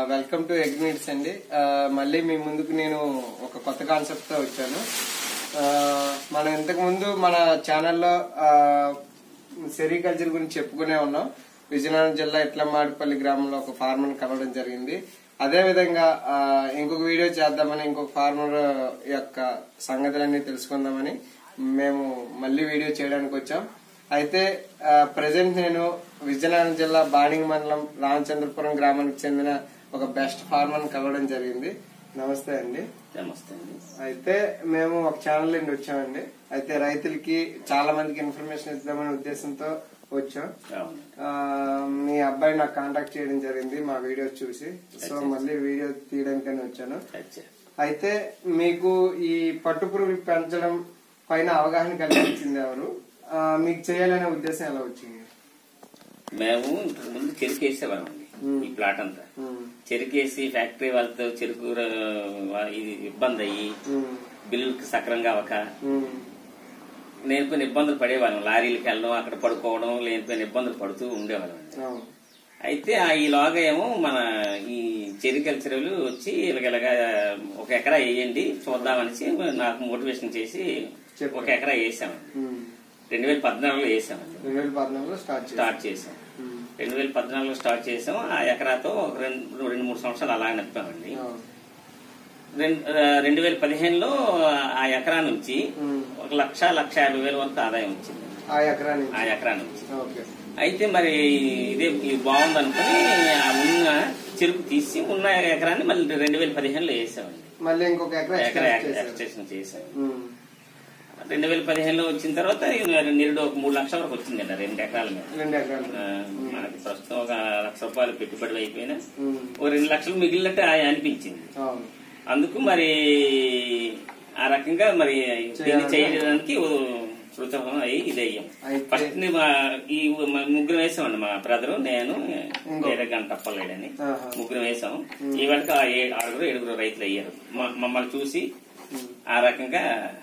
Welcome to ఎగ్నీడ్స్ అండి ఆ, మళ్ళీ మీ ముందుకు నేను ఒక కొత్త కాన్సెప్ట్ తో వచ్చాను ఆ, మనం ఇంతకు ముందు మన ఛానల్లో సెరికల్చర్ గురించి చెప్పుకునే ఉన్నాం విజయనగరం జిల్లా ఇట్లమాడిపల్లి గ్రామంలో ఒక ఫార్మర్ కలవడం జరిగింది అదే విధంగా ఆ, ఇంకొక వీడియో చేద్దామని ఇంకొక ఫార్మర్ యొక్క సంగతులన్నీ తెలుసుకుందామని మేము మళ్ళీ వీడియో చేయడానికి వచ్చాం అయితే ప్రజెంట్ నేను విజయనగరం జిల్లా బాణింగ్ మండలం రామచంద్రపురం గ్రామానికి చెందిన ఒక బెస్ట్ ఫార్మర్ కలవడం జరిగింది నమస్తే అండి నమస్తే అండి అయితే మేము ఒక ఛానల్ నుండి వచ్చామండి అయితే రైతులకి చాలా మందికి ఇన్ఫర్మేషన్ ఇద్దామనే ఉద్దేశంతో వచ్చాం అవును ఆ, మీ అబ్బాయి నాకు కాంటాక్ట్ చేయడం జరిగింది మా వీడియో చూసి సో మళ్ళీ వీడియో తీయడానికని వచ్చాను అచ్చా అయితే మీకు ఈ పట్టు పురుగులు పెంచడం పైన అవగాహన కల్పించింది ఎవరు ఆ, మీకు చేయాలనే ఉద్దేశం ఎలా వచ్చింది మేము ఇంతకు ముందు చెరుకు వేసేవాళ్ళండి ఈ ప్లాట్ అంతా ఉమ్, చెరుకేసి ఫ్యాక్టరీ వాళ్ళతో చెరుకు ర- వా- ఇది ఇబ్బంది అయ్యి ఉమ్, బిల్లులకి సక్రంగా అవ్వక ఉమ్, లేనిపోయిన ఇబ్బందులు పడేవాళ్ళం లారీలకు వెళ్ళడం అక్కడ పడుకోవడం లేనిపోయిన ఇబ్బందులు పడుతూ ఉండేవాళ్ళం అవును. అయితే ఆ ఈలోగా ఏమో మన ఈ చెరికల్చరలు వచ్చి ఇలాగ ఒక ఎకరా వేయండి చూద్దామనేసి నాకు మోటివేషన్ చేసి చెప్పారు. ఒక ఎకరా వేసామండి ఉమ్, రెండు వేల పద్నాలుగులో వేసామండి రెండు వేల పద్నాలుగులో స్టార్ట్ చేశారు స్టార్ట్ చేసాం ఉమ్, రెండు వేల పద్నాలుగులో స్టార్ట్ చేసాం ఆ ఎకరాతో ఒక రెండు రెండు మూడు సంవత్సరాలు అలా నడిపామండి అవును. రెండు ఆ, రెండు వేల పదిహేనులో ఆ ఎకరా నుంచి ఉమ్, ఒక లక్ష లక్ష యాభై వేల వరకు ఆదాయం వచ్చింది ఆ ఎకరా నుంచి ఆ ఎకరా నుంచి ఓకే అయితే మరి ఇదే ఇది బాగుంది అనుకుని ఆ ఉన్న చెరుకు తీసి ఉన్న ఎకరాన్ని మళ్ళీ రెండు వేల పదిహేనులో వేసామండి మళ్ళీ ఇంకొక ఎకరా ఎకరా ఎక్స్ట్రా చేశారు ఎక్స్టెన్షన్ చేసాం ఉమ్, రెండు వేల పదిహేనులో వచ్చిన తర్వాత నిరుడు ఒక మూడు లక్షల వరకు వచ్చిందండి రెండు ఎకరాల మీద రెండు ఎకరాలు ఆ, మనకి ప్రస్తుతం ఒక లక్ష రూపాయలు పెట్టుబడి అయిపోయినా ఉమ్, ఓ రెండు లక్షలు మిగిలినట్టు ఆ- అనిపించింది అవును అందుకు మరి ఆ రకంగా మరి దీన్ని చేయడానికి శృతం అయ్యి ఇది అయ్యాం అయితే- ఫస్ట్ ని మా- ఈ మా ముగ్గురు వేసామండి మా బ్రదరు నేను వేరే గంట తప్పలేడని ఆహా. ముగ్గురు వేసాం ఈ వాళ్ళకి ఆ ఏ- ఆరుగురు ఏడుగురు రైతులు అయ్యారు మా- మమ్మల్ని చూసి ఉమ్, ఆ రకంగా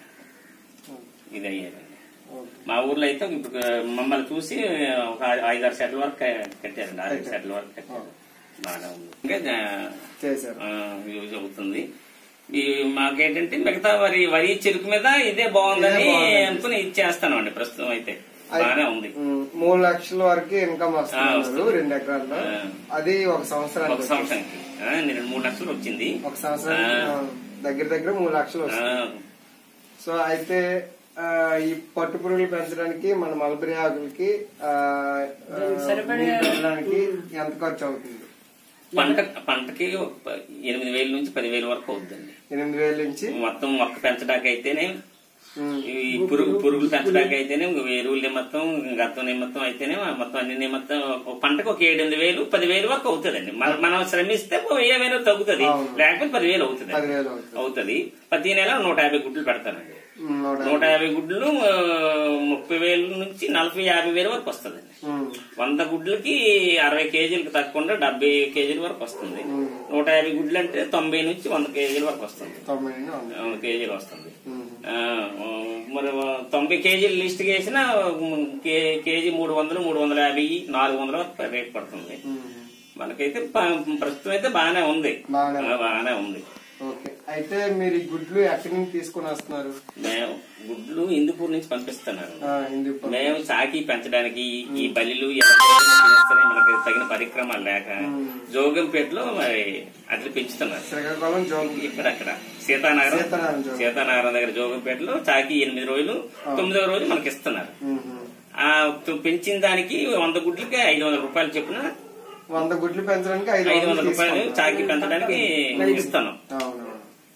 ఇది అయ్యారండి ఓకే. మా ఊర్లో అయితే ఇప్పుడు మమ్మల్ని చూసి ఒక ఐదారు సెట్ల వరకు కట్టారండి ఆరు సెట్ల వరకు కట్టారు బాగా ఉంది ఇంకా చేశారు ఆ, యూజ్ అవుతుంది ఈ మాకేంటంటే మిగతా వరి వరి చెరుకు మీద ఇదే బాగుందని ఇదే బాగుందని. అనుకుని ఇచ్చేస్తాను అండి ప్రస్తుతం అయితే బాగానే ఉంది ఉమ్, మూడు లక్షల వరకు ఇన్కమ్ వస్తున్నారు రెండు ఎకరాల్లో ఆ. అది ఒక ఒక సంవత్సరానికి వచ్చేసి. సంవత్సరానికి ఆ, నేను మూడు లక్షలు వచ్చింది ఒక సంవత్సరానికి ఆ. ఆ, దగ్గర దగ్గర మూడు లక్షలు ఆ, వస్తుంది సో అయితే ఆ, ఈ పట్టు పురుగులు పెంచడానికి మన మల్బరీ ఆకులకి ఆ, ఆ, నీళ్ళు పెట్టడానికి ఎంత ఖర్చు అవుతుంది పంట పంటకి ఒక ప- ఎనిమిది వేల నుంచి పదివేల వరకు అవుతుందండి ఎనిమిది వేల నుంచి మొత్తం మొక్క పెంచడానికి అయితేనే ఉమ్, ఈ పురుగు పురుగులు పెంచడానికి అయితేనే ఎరువుల నిమిత్తం గతం నిమిత్తం అయితేనే మొత్తం అన్ని నిమిత్తం ఒక పంటకు ఒక ఏడెనిమిది వేలు పదివేలు వరకు అవుతుందండి మన- మనం శ్రమిస్తే ఓ వెయ్యి వేలు తగ్గుతుంది అవును. లేకపోతే పదివేలు అవుతుంది పదివేలు అవుతుంది అవుతుంది ప్రతి నెల నూట యాభై గుడ్లు పెడతానండి ఉమ్, నూట నూట యాభై గుడ్లు ఆ, ముప్పై వేల నుంచి నలభై యాభై వేల వరకు వస్తుందండి ఉమ్, వంద గుడ్లకి అరవై కేజీలకు తక్కువ డెబ్బై కేజీల వరకు వస్తుంది ఉమ్, నూట యాభై గుడ్లు అంటే తొంభై నుంచి వంద కేజీల వరకు వస్తుంది తొంభై నుండి వంద. వంద కేజీలు వస్తుంది ఉమ్, ఆ, మరి తొంభై కేజీలు లిస్ట్ వేసిన కే- కేజీ మూడు వందలు మూడు వందల యాభై నాలుగు వందల వరకు రేట్ పడుతుంది ఉమ్, మనకైతే ప- ప్రస్తుతం అయితే బాగానే ఉంది బాగానే ఆ, బాగానే ఉంది ఓకే అయితే మీరు ఈ గుడ్లు ఎక్కడి నుంచి తీసుకుని వస్తున్నారు మేము గుడ్లు ఇందుపూర్ నుంచి పంపిస్తున్నారు ఆ, హిందూపురం మేము సాకి పెంచడానికి ఈ బలిలు ఎలా తినేస్తేనే మనకి తగిన పరిక్రమాలు లేక జోగంపేటలో మరి అట్లా పెంచుతున్నారు శ్రీకాకుళం జోగి ఇక్కడ అక్కడ సీతానగరం సీతానగరం జోగి. సీతానగరం దగ్గర జోగంపేటలో చాకి ఎనిమిది రోజులు తొమ్మిదవ రోజు మనకి ఇస్తున్నారు ఉమ్, ఆ తు- పెంచిన దానికి వంద గుడ్లకి ఐదు వందల రూపాయలు చొప్పున వంద గుడ్లు పెంచడానికి ఐదు ఐదు వందల వందలు రూపాయలు తీసుకుంటారు. చాకి పెంచడానికి ఇస్తాను అవునవును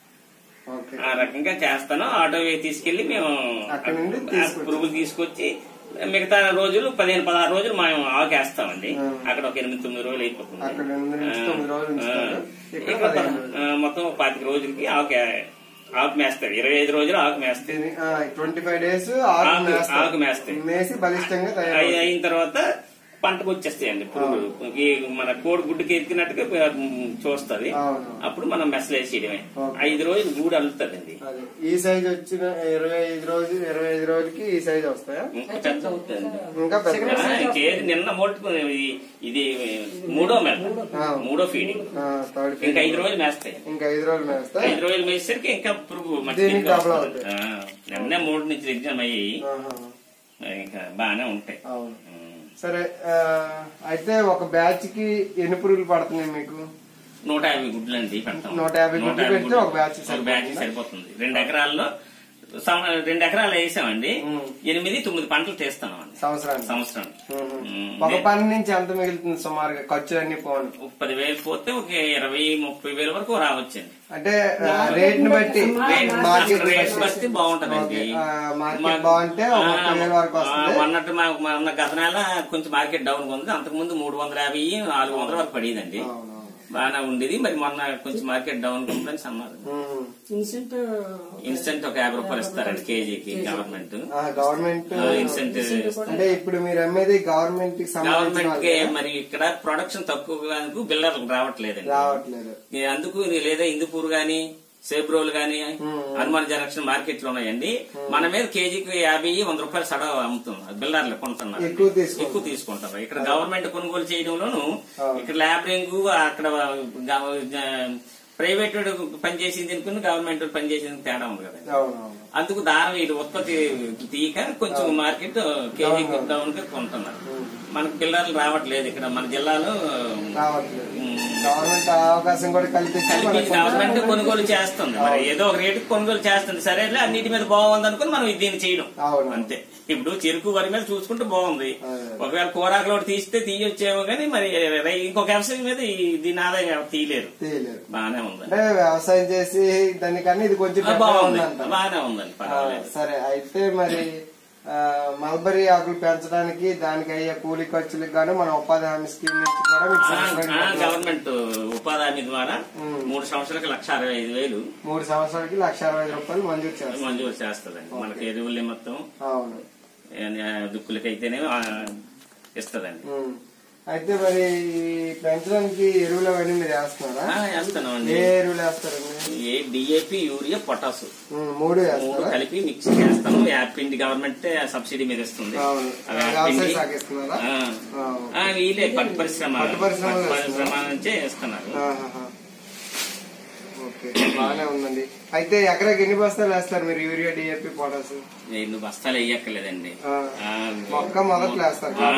ఓకే ఆ రకంగా చేస్తాను ఆటో తీసుకెళ్లి మేము అక్కడ నుండి ఆ తీసుకొచ్చి. పురుగులు తీసుకొచ్చి మిగతా రోజులు పదిహేను పదహారు రోజులు మేము ఆకేస్తామండి ఆ. అక్కడ ఒక ఎనిమిది తొమ్మిది రోజులు అయిపోతుంది అక్కడ ఎనిమిది నుంచి ఆ, తొమ్మిది రోజులు ఉంచుతారు. ఆ. ఇక్కడ ఇక్కడ పదిహేను రోజులు. ఆ, మొత్తం ఒక పాతిక రోజులకి ఆకు ఆకు మేస్తాడు ఇరవై ఐదు రోజులు ఆకు మేస్తాడు ట్వంటీ ఫైవ్ డేస్ ఆకు- ఆకు మేస్తారు. ఆకు మేస్తాయి. మేసి బలిష్టంగా అయి- తయారు అయిన తర్వాత పంటకు వచ్చేస్తాయండి పురుగులు ఈ మన కోడి గుడ్డుకి ఎత్తినట్టుగా ఉమ్, చూస్తది అవును అప్పుడు మనం మెసలేసేయడమే ఓకే. ఐదు రోజులు గూడు అల్లుతుందండి అదే ఈ సైజ్ వచ్చిన ఇరవై ఐదు రోజు ఇరవై ఐదు రోజులకి ఈ సైజ్ వస్తాయా ఇంకా పెద్ద అవుతుందండి ఇంకా పెద్ద ఆ, ఇంకేది నిన్న మోటుకుని ఇది మూడో మెడ ఆ. మూడో ఫీడింగ్ ఆ, థర్డ్ ఇంకా ఫీడ్. ఐదు రోజులు మేస్తాయి ఇంకా ఐదు రోజులు మేస్తా ఐదు రోజులు మేసేసరికి ఇంకా పురుగు మంచి దీనికి ఇంకా డబుల్ వస్తుంది. ఆ, నిన్నే మూడు నుంచి ఎగ్జామ్ అయ్యి ఆహా. ఇంకా బాగానే ఉంటాయి అవును ఉమ్. సరే ఆ, అయితే ఒక బ్యాచ్ కి ఎన్ని పురుగులు పడుతున్నాయి మీకు నూట యాభై గుడ్లు అండి పెడతాం నూట యాభై గుడ్లు పెడితే ఒక బ్యాచ్ ఒక బ్యాచ్ సరిపోతుంది రెండు ఎకరాల్లో సం- రెండు ఎకరాలు వేసామండి ఉమ్. ఎనిమిది తొమ్మిది పంటలు తీస్తాం అండి సంవత్సరానికి సంవత్సరం ఉహు. ఉమ్. ఒక పని నుంచి ఎంత మిగులుతుంది సుమారుగా ఖర్చులు అన్ని పోను ఒక పదివేలు పోతే ఒక ఇరవై ముప్పై వేల వరకు రావచ్చండి అంటే రేట్ ని బట్టి మార్కెట్ ని రేట్స్ బట్టి బట్టి బాగుంటదండి ఓకే. ఆ, మార్కెట్ మా- బాగుంటే ఒక ఆ, ముప్పై వేల వరకు వస్తుంది. ఆ, మొన్నటి మా మొన్న గత నెల కొంచెం మార్కెట్ డౌన్ ఉంది అంతకు ముందు మూడు వందల యాభై నాలుగు వందల వరకు పడేదండి అవునవును. బాగానే ఉండేది మరి మొన్న కొంచెం మార్కెట్ డౌన్ కంప్లైంట్స్ అన్నారు ఉహు. ఇన్సెంట్ ఇన్స్టెంట్ ఒక యాభై రూపాయలు ఇస్తారండి కేజీకి గవర్నమెంట్ ఆ, గవర్నమెంట్ ఇన్సెంట్ అంటే ఇప్పుడు మీరు అమ్మేది గవర్నమెంట్ కి సంబంధించిన గవర్నమెంట్ కి వాళ్ళే? మరి ఇక్కడ ప్రొడక్షన్ తక్కువ బిల్లర్లు రావట్లేదండి రావట్లేదు ఈ అందుకు ఇది లేదా ఇందుపూర్ గాని సేబ్రోలు గాని హనుమాన్ జంక్షన్ మార్కెట్ లో ఉన్నాయండి మన మీద కేజీకి యాభై వంద రూపాయలు సడ అమ్ముతున్నారు బిల్లర్లు కొంటున్నారు ఎక్కువ తీసుకుంటారు. ఎక్కువ తీసుకుంటారు ఇక్కడ గవర్నమెంట్ కొనుగోలు చేయడంలోను ఆ. ఇక్కడ ల్యాబరింగ్ అక్కడ ప్రైవేట్ పనిచేసింది అనుకుని గవర్నమెంట్ పనిచేసింది తేడా ఉంది కదా అవునవును అందుకు దారం ఇది ఉత్పత్తి తీయక కొంచెం మార్కెట్ కేజీ డౌన్ గా కొంటున్నారు మనకు పిల్లలు రావట్లేదు ఇక్కడ మన జిల్లాలో రావట్లేదు ఉమ్, గవర్నమెంట్ ఆ అవకాశం కూడా కల్పిస్తే కలిపి మనకు గవర్నమెంట్ కొనుగోలు చేస్తుంది మరి ఏదో ఒక రేటు కొనుగోలు చేస్తుంది సరేలే అన్నిటి మీద బాగుంది అనుకుని మనం దీన్ని చేయడం అవును. అంతే ఇప్పుడు చెరుకు వరి మీద చూసుకుంటే బాగుంది అదే. ఒకవేళ కూరాకులో తీస్తే తీయొచ్చేమో కానీ మరి రై- ఇంకొక వ్యవసాయం మీద ఈ- దీని ఆదాయం ఎవరు తీయలేరు తీయలేదు బాగానే ఉంది అంటే వ్యవసాయం చేసి దానికన్నా ఇది కొంచెం ఆ, better గా బాగుంది ఉందంట. బాగానే ఉందండి ఆ, పర్వాలేదు సరే అయితే మరి ఆ, మల్బరీ ఆకులు పెంచడానికి దానికి అయ్యే కూలీ ఖర్చులకు గాను మన ఉపాధి హామీ స్కీమ్ నుంచి కూడా మీకు ఆ, సంవత్సరానికి ఆ, డబ్బులు గవర్నమెంట్ ఉపాధి హామీ ద్వారా ఉమ్. మూడు సంవత్సరాలకి లక్ష అరవై ఐదు వేలు మూడు సంవత్సరాలకి లక్ష అరవై ఐదు రూపాయలు మంజూరు చేస్తారు మంజూరు చేస్తుందండి మనకి ఎరువులు మొత్తం అవును దుక్కులకైతేనే ఆ, ఇస్తదండి ఉమ్. అయితే మరి ఈ పెంచడానికి ఎరువులు అవన్నీ మీరు వేస్తున్నారా ఆ, వేస్తున్నామండి ఏ ఎరువులు వేస్తారండి ఏ డిఏపి యూరియా పొటాసు ఉమ్, మూడు మూడు వేస్తారా కలిపి మిక్స్ చేస్తాము యాపిండి గవర్నమెంట్ సబ్సిడీ మీద ఇస్తుంది అవును ఆ వ్యవసాయ యాపిండి సాగిస్తున్నారా ఆ, ఆ, ఆ, వీలే పట్టు పరిశ్రమ పట్టు పరిశ్రమలో పట్టు పరిశ్రమ నుంచే ఇస్తున్నారు ఆహాహా. ఓకే బాగానే ఉందండి అయితే ఎకరాకి ఎన్ని బస్తాలు వేస్తారు మీరు యూరియా డిఏపి పొటాస్ ఎన్ని బస్తాలు వేయక్కర్లేదండి ఆ, ఆ, మొక్క మొదట్లో వేస్తారు ఆ,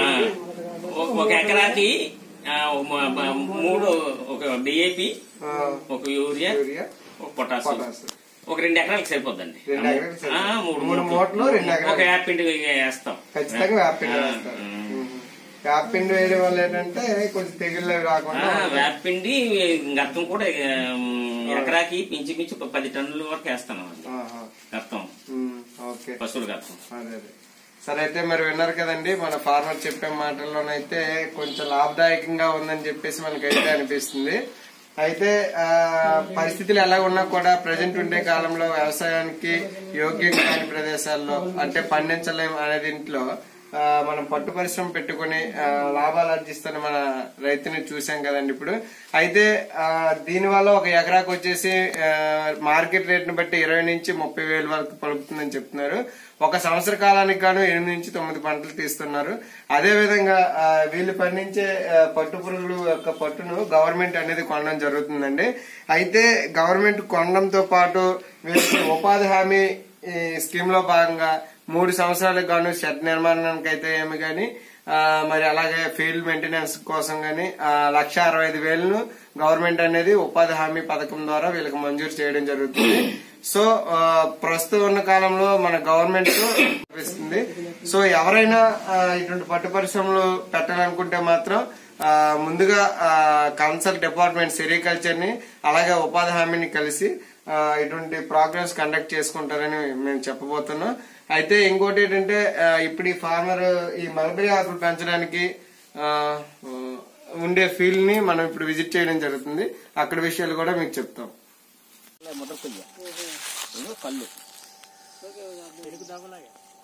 ఒక- ఒక ఎకరాకి ఆ, మ- మ- మూడు ఒక డిఏపి ఆ, ఒక యూరియా యూరియా ఒక పొటాస్ పొటాస్ ఒక రెండు ఎకరాలకు సరిపోద్దండి రెండు ఎకరాలకు ఆ, సరిపోతుంది. మూడు మూడు మూటలు రెండు ఎకరాలు. ఒక యాపిండి వేస్తాం ఖచ్చితంగా వేపిండి ఆ, వేస్తారు ఉమ్. ఉమ్. వేపిండి వేయడం వల్ల ఏంటంటే కొంచెం తెగుళ్ళు అవి రాకుండా ఆ, వేపిండి గత్తం కూడా ఉమ్, ఎకరాకి పించి పించి ఒక పది టన్నుల వరకు వేస్తాను ఆహా. గత్తం ఉమ్, ఓకే పశువుల గత్తం అదే అదే సరే అయితే మరి విన్నారు కదండి మన ఫార్మర్ చెప్పే మాటల్లోనైతే కొంచెం లాభదాయకంగా ఉందని చెప్పేసి మనకైతే అనిపిస్తుంది అయితే ఆ, పరిస్థితులు ఎలా ఉన్నా కూడా ప్రజెంట్ ఉండే కాలంలో వ్యవసాయానికి యోగ్యం కాని ప్రదేశాల్లో అంటే పండించలేం అనే దీంట్లో ఆ, మనం పట్టు పరిశ్రమ పెట్టుకుని ఆ, లాభాలు ఆర్జిస్తున్న మన రైతుని చూసాం కదండి ఇప్పుడు అయితే ఆ, దీనివల్ల ఒక ఎకరాకు వచ్చేసి ఆ, మార్కెట్ రేట్ ని బట్టి ఇరవై నుంచి ముప్పై వేల వరకు పలుకుతుందని చెప్తున్నారు ఒక సంవత్సర కాలానికి గాను ఎనిమిది నుంచి తొమ్మిది పంటలు తీస్తున్నారు అదే విధంగా ఆ, వీళ్ళు పండించే ఆ, పట్టు పురుగులు యొక్క పట్టును గవర్నమెంట్ అనేది కొనడం జరుగుతుందండి అయితే గవర్నమెంట్ కొనడంతో పాటు వీళ్ళకి ఉపాధి హామీ ఈ స్కీమ్ లో భాగంగా మూడు సంవత్సరాలకు గాను షెడ్ నిర్మాణానికి అయితే ఏమి గాని ఆ, మరి అలాగే ఫీల్డ్ మెయింటెనెన్స్ కోసం గాని ఆ, లక్ష అరవై ఐదు వేలను గవర్నమెంట్ అనేది ఉపాధి హామీ పథకం ద్వారా వీళ్ళకి మంజూరు చేయడం జరుగుతుంది సో ఆ, ప్రస్తుతం ఉన్న కాలంలో మన గవర్నమెంట్ ఇస్తుంది సో ఎవరైనా ఆ, ఇటువంటి పట్టు పరిశ్రమలు పెట్టాలనుకుంటే మాత్రం ఆ, ముందుగా కన్సల్ట్ డిపార్ట్మెంట్ సెరికల్చర్ ని అలాగే ఉపాధి హామీని కలిసి ఆ, ఇటువంటి ప్రోగ్రామ్స్ కండక్ట్ చేసుకుంటారని మేము చెప్పబోతున్నాం అయితే ఇంకోటి ఏంటంటే ఆ, ఇప్పుడు ఈ ఫార్మర్ ఈ మల్బరీ ఆకులు పెంచడానికి ఆ, ఆ, ఉండే ఫీల్డ్ ని మనం ఇప్పుడు విజిట్ చేయడం జరుగుతుంది అక్కడ విషయాలు కూడా మీకు చెప్తాం ముద్ర కళ్ళు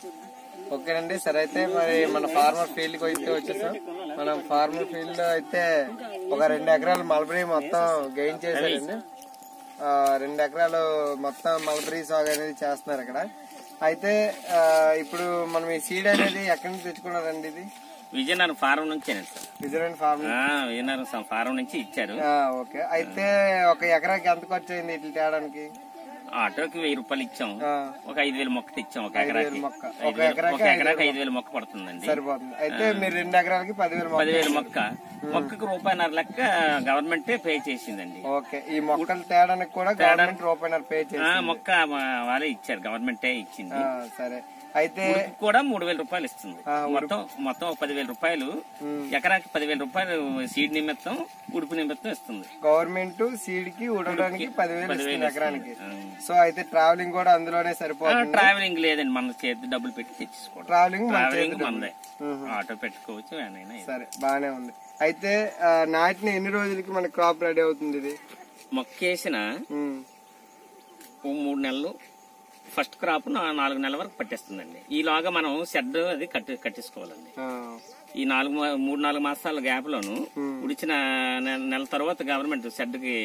ఓకేనండి సరే అయితే మరి మన ఫార్మర్ ఫీల్డ్ కి అయితే వచ్చేసాం మనం ఫార్మర్ ఫీల్డ్ లో అయితే ఒక రెండు ఎకరాలు మల్బరీ మొత్తం గెయిన్ చేశారండి ఆ, రెండు ఎకరాలు మొత్తం మల్బరీ సాగు అనేది చేస్తున్నారు ఇక్కడ అయితే ఆ, ఇప్పుడు మనం ఈ సీడ్ అనేది ఎక్కడి నుంచి తెచ్చుకున్నారండి ఇది విజయనగరం ఫారం నుంచేనండి సార్ విజయనగరం ఫార్మ్ ఆ, విజయనగరం స- ఫారం నుంచి ఇచ్చారు ఓకే అయితే ఒక ఎకరాకి ఎంత ఖర్చు అయింది ఇట్లా తేడానికి ఆటోకి వెయ్యి రూపాయలు ఇచ్చాం ఆ, ఒక ఐదు వేలు మొక్క ఇచ్చాం ఒక ఐదు వేలు ఎకరాకి మొక్క. ఐదు ఒక వేలు- ఎకరాకి ఒక ఐదు ఎకరాకి వేలు ఐదు వేలు మొక్క పడుతుందండి సరిపోతుంది అయితే మీరు రెండు ఎకరాలకి పదివేలు మొక్క పదివేలు మొక్క మొక్కకు రూపాయిన్నర లెక్క గవర్నమెంట్ పే చేసిందండి ఓకే ఈ మొక్కలు తేడానికి కూడా గవర్నమెంట్ రూపాయన్నర పే ఆ, చేసి మొక్క మా వాళ్ళే ఇచ్చారు గవర్నమెంటే ఇచ్చింది సరే అయితే ఉడుకు కూడా మూడు వేల రూపాయలు ఇస్తుంది ఆ, మొత్తం మొత్తం ఒక పదివేల రూపాయలు ఉమ్. ఎకరాకి పదివేల రూపాయలు సీడ్ నిమిత్తం ఉడుపు నిమిత్తం ఇస్తుంది గవర్నమెంట్ సీడ్ కి ఉడడానికి పదివేలు పదివేలు ఇస్తుంది ఎకరానికి ఇస్తుంది. సో అయితే ట్రావెలింగ్ కూడా అందులోనే ఆ, సరిపోతుంది ట్రావెలింగ్ లేదండి మన చేతి డబ్బులు పెట్టి తెచ్చుకోవడం ట్రావెలింగ్ మన ట్రావెలింగ్ చేతిలో. మనదే మ్మ్. ఆటో పెట్టుకోవచ్చు ఏమైనా సరే బానే ఉంది అయితే ఆ, నాటిన ఎన్ని రోజులకి మన క్రాప్ రెడీ అవుతుంది ఇది మొక్క వేసిన ఉమ్. ఓ మూడు నెలలు ఫస్ట్ క్రాప్ నా- నాలుగు నెలల వరకు పట్టేస్తుందండి ఈలోగా మనం షెడ్ అది కట్టి కట్టించుకోవాలండి ఆ, ఈ నాలుగు మా- మూడు నాలుగు మాసాల గ్యాప్ లోను ఉడిచిన నె- నెల తర్వాత గవర్నమెంట్ షెడ్ కి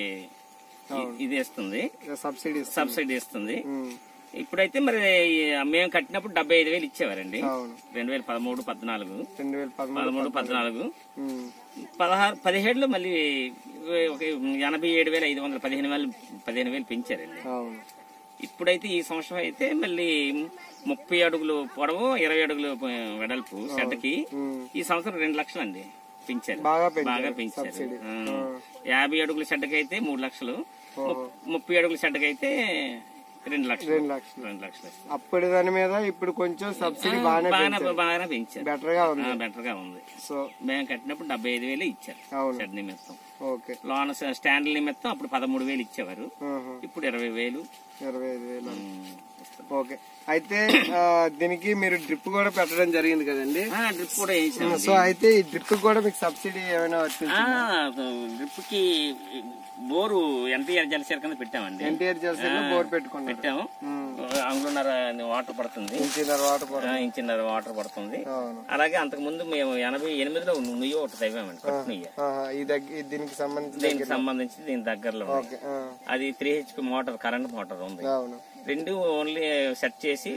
ఇ- ఇది ఇస్తుంది సబ్సిడీ ఇస్తుంది. సబ్సిడీ ఇస్తుంది ఉమ్. ఇప్పుడైతే మరి ఈ మేము కట్టినప్పుడు డెబ్బై ఐదు వేలు ఇచ్చేవారండి అవును రెండు వేల పదమూడు పద్నాలుగు రెండు వేల పదమూడు పదమూడు పద్నాలుగు ఉమ్. పదహారు పదిహేడులో మళ్ళీ ఒక ఎనభై ఏడు వేల ఐదు వందల పదిహేను వేలు పదిహేను వేలు పెంచారండి అవును ఇప్పుడైతే ఈ సంవత్సరం అయితే మళ్ళీ ముప్పై అడుగులు పొడవు ఇరవై అడుగులు వెడల్పు షెడ్కి ఉమ్. ఈ సంవత్సరం రెండు లక్షలు అండి పెంచారు బాగా పెంచారు. బాగా పెంచారు సబ్సిడీ. ఆ. యాభై అడుగుల షెడ్కి అయితే మూడు లక్షలు ము- ముప్పై అడుగుల షెడ్కి అయితే రెండు లక్షలు రెండు లక్షలు రెండు లక్షలు ఇస్తారు. అప్పటి దాని మీద ఇప్పుడు కొంచెం సబ్సిడీ బాగానే బాగానే బాగానే పెంచారు బెటర్ గా ఉంది బెటర్ గా ఉంది సో మేము కట్టినప్పుడు డెబ్బై ఐదు వేలు ఇచ్చారు అవును షెడ్ నిమిత్తం ఓకే లోన స్టాండ్ నిమిత్తం అప్పుడు పదమూడు వేలు ఇచ్చేవారు ఆహా. ఇప్పుడు ఇరవై వేలు ఇరవై ఐదు వేలు ఉమ్, ఇస్తారు. ఓకే అయితే ఆ, దీనికి మీరు డ్రిప్ కూడా పెట్టడం జరిగింది కదండి ఆ, డ్రిప్ కూడా వేసాం సో అయితే ఈ డ్రిప్ కూడా మీకు సబ్సిడీ ఏమైనా వచ్చింది డ్రిప్ కి బోరు ఎన్టీఆర్ జలసేర కింద పెట్టామండి ఎన్టీఆర్ జలసేలో బోర్ పెట్టుకున్నారు పెట్టాము అంగులున్నర వాటర్ పడుతుంది ఇంచిన్నర వాటర్ ఆ, పడుతుంది ఇంచున్నర వాటర్ పడుతుంది అవును అలాగే అంతకు ముందు మేము ఎనభై ఎనిమిదిలో నుయ్యి ఒకటి తవ్వామండి కట్టు నుయ్యి ఆహా, ఈ దగ్గర ఈ దీనికి సంబంధించి దీనికి సంబంధించి దీని దగ్గరలో ఉంది. ఓకే ఆ, అది three HP motor current motor ఉంది అవును రెండు ఓన్లీ సెట్ చేసి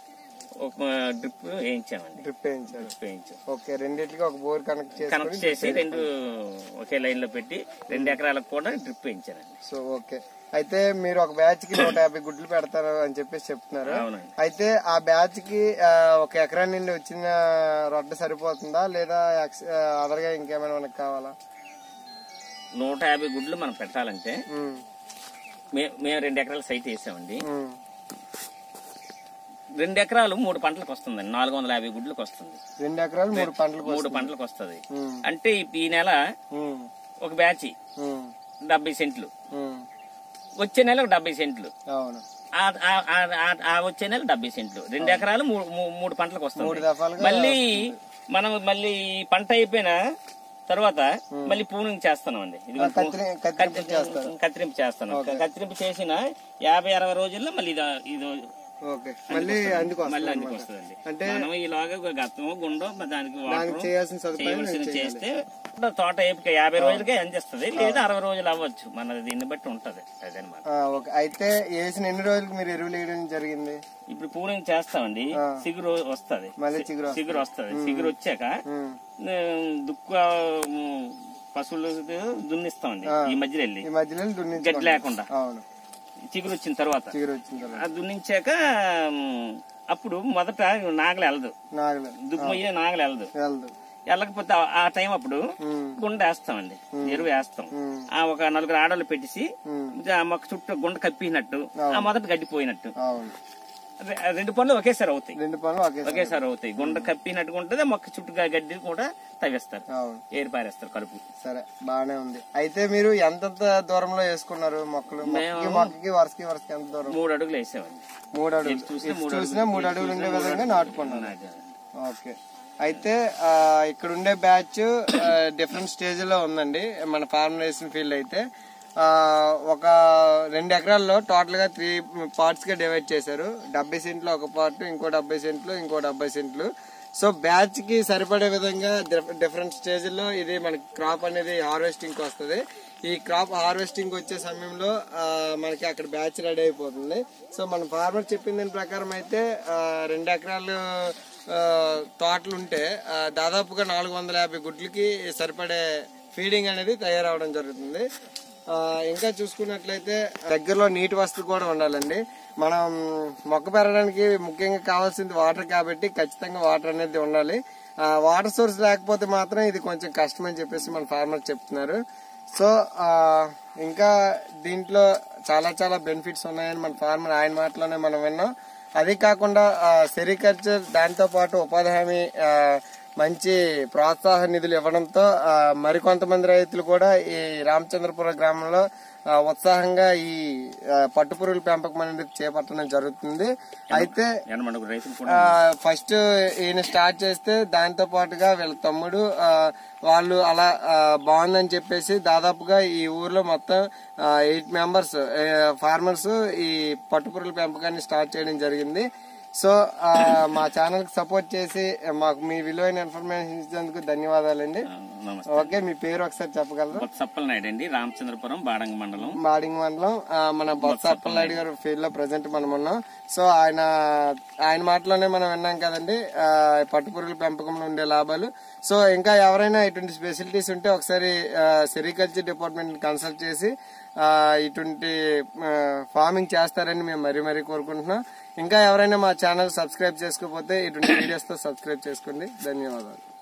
ఒక డ్రిప్ వేయించామండి డ్రిప్ వేయించారు డ్రిప్ వేయించాం ఓకే రెండింటికి ఒక బోర్ కనెక్ట్ చేసి కనెక్ట్ చేసి రెండు ఒకే లైన్ లో పెట్టి రెండు ఎకరాలకు కూడా డ్రిప్ వేయించానండి సో ఓకే అయితే మీరు ఒక బ్యాచ్ కి నూట యాభై గుడ్లు పెడతారు అని చెప్పేసి చెప్తున్నారు అవునండి అయితే ఆ బ్యాచ్ కి ఆ, ఒక ఎకరా నుండి వచ్చిన రొడ్డ సరిపోతుందా లేదా ఎక్స్- ఆ, అదర్గా ఇంకేమైనా మనకు కావాలా నూట యాభై గుడ్లు మనం పెట్టాలంటే ఉమ్, మే- మేము రెండు ఎకరాల సైట్ వేసామండి ఉమ్, రెండు ఎకరాలు మూడు పంటలకు వస్తుందండి నాలుగు వందల యాభై గుడ్లకు వస్తుంది రెండు ఎకరాలు మూడు పంటలకు మూడు పంటలకు వస్తుంది ఉమ్, అంటే ఈ- ఈ నెల ఉమ్, ఒక బ్యాచ్ ఉమ్, డెబ్బై సెంట్లు ఉమ్, వచ్చే నెల ఒక డెబ్బై సెంట్లు అవును ఆ- ఆ- ఆ- ఆ- ఆ వచ్చే నెల డెబ్బై సెంట్లు రెండు ఎకరాలు మూడు మూ- మూడు పంటలకు మూడు వస్తుంది దఫాలుగా మళ్ళీ మనం మళ్ళీ ఈ పంట అయిపోయిన తర్వాత మళ్ళీ పూనింగ్ చేస్తున్నాం అండి ఇది ఆ, కత్తిరి కత్తిరింపు చేస్తారు కత్తిరింపు చేస్తున్నాం కత్తిరింపు చేసిన యాభై అరవై రోజుల్లో మళ్ళీ ఇది ఇది ఓకే మళ్ళీ అందుకు మళ్ళీ వస్తుంది అందుకు వస్తుందండి అంటే మనం ఈలోగా గతం గుండో దానికి వాటర్ దానికి చేయాల్సిన సదుపాయం చేయవలసింది చేస్తే తోట ఏపిక యాభై రోజులకే అందిస్తుంది లేదా అరవై రోజులు అవ్వచ్చు మన దీన్ని బట్టి ఉంటది అదనమాట ఆ, ఓకే అయితే వేసిన ఎన్ని రోజులకి మీరు ఎరువులు వేయడం జరిగింది ఇప్పుడు పూరింగ్ చేస్తామండి సిగురు వస్తది మళ్ళీ చిగురు వస్తుంది. సిగురు వస్తది సిగురు వచ్చాక ఉమ్, దుక్క పశువులు దున్నిస్తామండి ఈ మధ్యలో వెళ్ళి ఈ మధ్యలో దున్నించుకోండి గడ్డి లేకుండా అవును చిగురు వచ్చిన తర్వాత చిగురు వచ్చిన తర్వాత ఆ దున్నించాక ఉమ్, అప్పుడు మొదట నాగలు వెళ్ళదు నాగలు దుక్కుమయ్యే నాగలు వెళ్ళదు వెళ్దు వెళ్ళకపోతే ఆ- ఆ టైం అప్పుడు ఉమ్, గుండ వేస్తామండి ఎరువు వేస్తాం ఉమ్, ఆ ఒక నలుగురు ఆడోళ్ళు పెట్టేసి ఉమ్, ఆ మొక్క చుట్టూ గుండ కప్పినట్టు ఆ మొదట గడ్డిపోయినట్టు అవును రె- రెండు పనులు ఒకేసారి అవుతాయి రెండు పనులు ఒకేసారి ఒకేసారి అవుతాయి గుండ కప్పినట్టుగా ఉంటది మొక్క చుట్టూ గడ్డి కూడా తవ్వేస్తారు అవును ఏరి పారేస్తారు కలుపు సరే బాగానే ఉంది అయితే మీరు ఎంతెంత దూరంలో వేసుకున్నారు మొక్కలు మొక్కకి మొక్కకి వరుసకి వరుసకి ఎంత దూరం మూడు అడుగులు వేసామండి మూడు అడుగులు చూసినా ఎటు చూసినా మూడు అడుగులు ఉండే విధంగా నాటుకున్నారు ఓకే అయితే ఆ, ఇక్కడ ఉండే బ్యాచ్ డిఫరెంట్ స్టేజ్ లో ఉందండి మన ఫార్మరేషన్ ఫీల్డ్ అయితే ఆ, ఒక రెండు ఎకరాల్లో టోటల్ గా త్రీ పార్ట్స్ గా డివైడ్ చేశారు డెబ్బై సెంట్లు ఒక పార్ట్ ఇంకో డెబ్బై సెంట్లు ఇంకో డెబ్బై సెంట్లు సో బ్యాచ్ కి సరిపడే విధంగా డిఫ- డిఫరెంట్ స్టేజ్ లో ఇది మనకి క్రాప్ అనేది హార్వెస్టింగ్ కి వస్తుంది ఈ క్రాప్ హార్వెస్టింగ్ వచ్చే సమయంలో ఆ, మనకి అక్కడ బ్యాచ్ రెడీ అయిపోతుంది సో మన ఫార్మర్ చెప్పిన దాని ప్రకారం అయితే ఆ, రెండు ఎకరాలు ఆ, తోటలు ఉంటే ఆ, దాదాపుగా నాలుగు వందల యాభై గుడ్లకి సరిపడే ఫీడింగ్ అనేది తయారవడం జరుగుతుంది ఆ, ఇంకా చూసుకున్నట్లయితే దగ్గరలో నీటి వసతి కూడా ఉండాలండి మనం మొక్క పెరగడానికి ముఖ్యంగా కావాల్సింది వాటర్ కాబట్టి ఖచ్చితంగా వాటర్ అనేది ఉండాలి ఆ, వాటర్ సోర్స్ లేకపోతే మాత్రం ఇది కొంచెం కష్టం అని చెప్పేసి మన ఫార్మర్ చెప్తున్నారు సో ఆ, ఇంకా దీంట్లో చాలా చాలా బెనిఫిట్స్ ఉన్నాయని మన ఫార్మర్ ఆయన మాటలోనే మనం విన్నాం అది కాకుండా సెరికల్చర్ దాంతో పాటు ఉపాధి హామీ ఆ, మంచి ప్రోత్సాహ నిధులు ఇవ్వడంతో ఆ, మరికొంతమంది రైతులు కూడా ఈ రామచంద్రపురం గ్రామంలో ఆ, ఉత్సాహంగా ఈ ఆ, పట్టుపురుగుల పెంపకం అనేది చేపట్టడం జరుగుతుంది అయితే ఎనమడుగు రైతులు కూడా ఫస్ట్ ఈయన స్టార్ట్ చేస్తే దాంతో పాటుగా వీళ్ళ తమ్ముడు ఆ, వాళ్ళు అలా ఆ, బాగుందని చెప్పేసి దాదాపుగా ఈ ఊర్లో మొత్తం ఎయిట్ మెంబర్స్ ఫార్మర్స్ ఈ పట్టుపురుగుల పెంపకాన్ని స్టార్ట్ చేయడం జరిగింది సో ఆ, మా ఛానల్ కి సపోర్ట్ చేసి మాకు మీ విలువైన ఇన్ఫర్మేషన్ ఇచ్చినందుకు ధన్యవాదాలండి నమస్తే ఓకే మీ పేరు ఒకసారి చెప్పగలరు బొత్సప్పల నాయుడు అండి రామచంద్రపురం బాడంగ మండలం మాడింగ్ మండలం ఆ, మన బొత్స అప్పలనాయుడు గారు ఫీల్డ్ లో ప్రజెంట్ మనం ఉన్నాం సో ఆయన ఆయన మాటలోనే మనం విన్నాం కదండి ఆ, పట్టుపురుగుల పెంపకంలో ఉండే లాభాలు సో ఇంకా ఎవరైనా ఇటువంటి ఫెసిలిటీస్ ఉంటే ఒకసారి సెరికల్చర్ డిపార్ట్మెంట్ కన్సల్ట్ చేసి ఆ, ఇటువంటి ఫార్మింగ్ చేస్తారని మేము మరీ మరీ కోరుకుంటున్నాం ఇంకా ఎవరైనా మా ఛానల్ సబ్స్క్రైబ్ చేసుకోకపోతే ఇటువంటి వీడియోస్ తో సబ్స్క్రైబ్ చేసుకోండి ధన్యవాదాలు